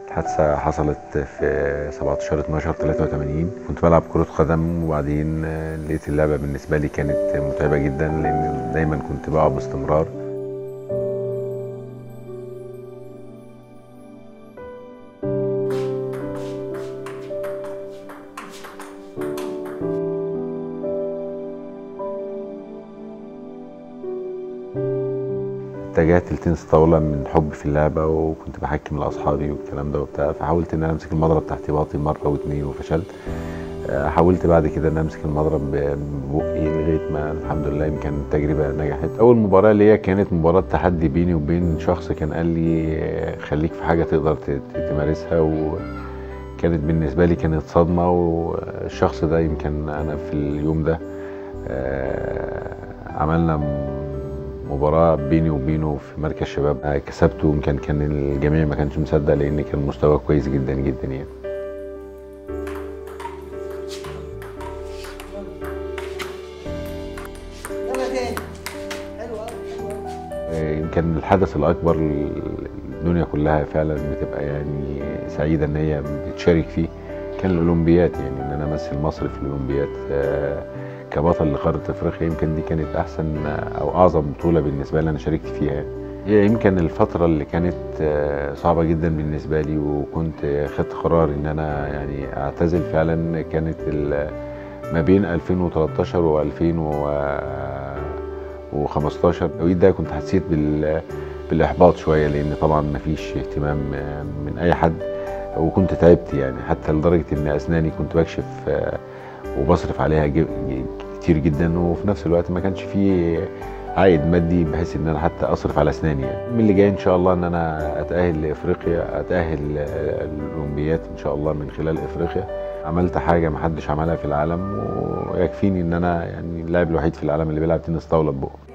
الحادثة حصلت في 17 12 83 كنت بلعب كرة قدم وبعدين لقيت اللعبة بالنسبة لي كانت متعبة جدا لأن دايما كنت بقع باستمرار اتجهت لتنس طاوله من حب في اللعبه وكنت بحكم لاصحابي والكلام ده وبتاع فحاولت ان انا امسك المضرب تحت باطي مره واثنين وفشلت حاولت بعد كده ان امسك المضرب ببقي لغايه ما الحمد لله يمكن التجربه نجحت اول مباراه ليا كانت مباراه تحدي بيني وبين شخص كان قال لي خليك في حاجه تقدر تمارسها وكانت بالنسبه لي كانت صدمه والشخص ده يمكن انا في اليوم ده عملنا مباراة بيني وبينه في مركز شباب كسبته يمكن كان الجميع ما كانش مصدق لأن كان مستوى كويس جدا جدا يعني يمكن الحدث الأكبر الدنيا كلها فعلا بتبقى يعني سعيدة إن هي بتشارك فيه كان الأولمبيات يعني إن أنا أمثل مصر في الأولمبيات كبطل لقاره افريقيا يمكن دي كانت احسن او اعظم بطوله بالنسبه لي انا شاركت فيها هي يمكن الفتره اللي كانت صعبه جدا بالنسبه لي وكنت خدت قرار ان انا يعني اعتزل فعلا كانت ما بين 2013 و 2015 التوقيت ده كنت حسيت بالاحباط شويه لان طبعا ما فيش اهتمام من اي حد وكنت تعبت يعني حتى لدرجه ان اسناني كنت بكشف وبصرف عليها كتير جدا وفي نفس الوقت ما كانش فيه عائد مادي بحيث ان انا حتى اصرف على اسناني يعني من اللي جاي ان شاء الله ان انا اتاهل لافريقيا اتاهل الاولمبيات ان شاء الله من خلال افريقيا عملت حاجه ما حدش عملها في العالم ويكفيني ان انا يعني اللاعب الوحيد في العالم اللي بيلعب تنس طاوله ببقه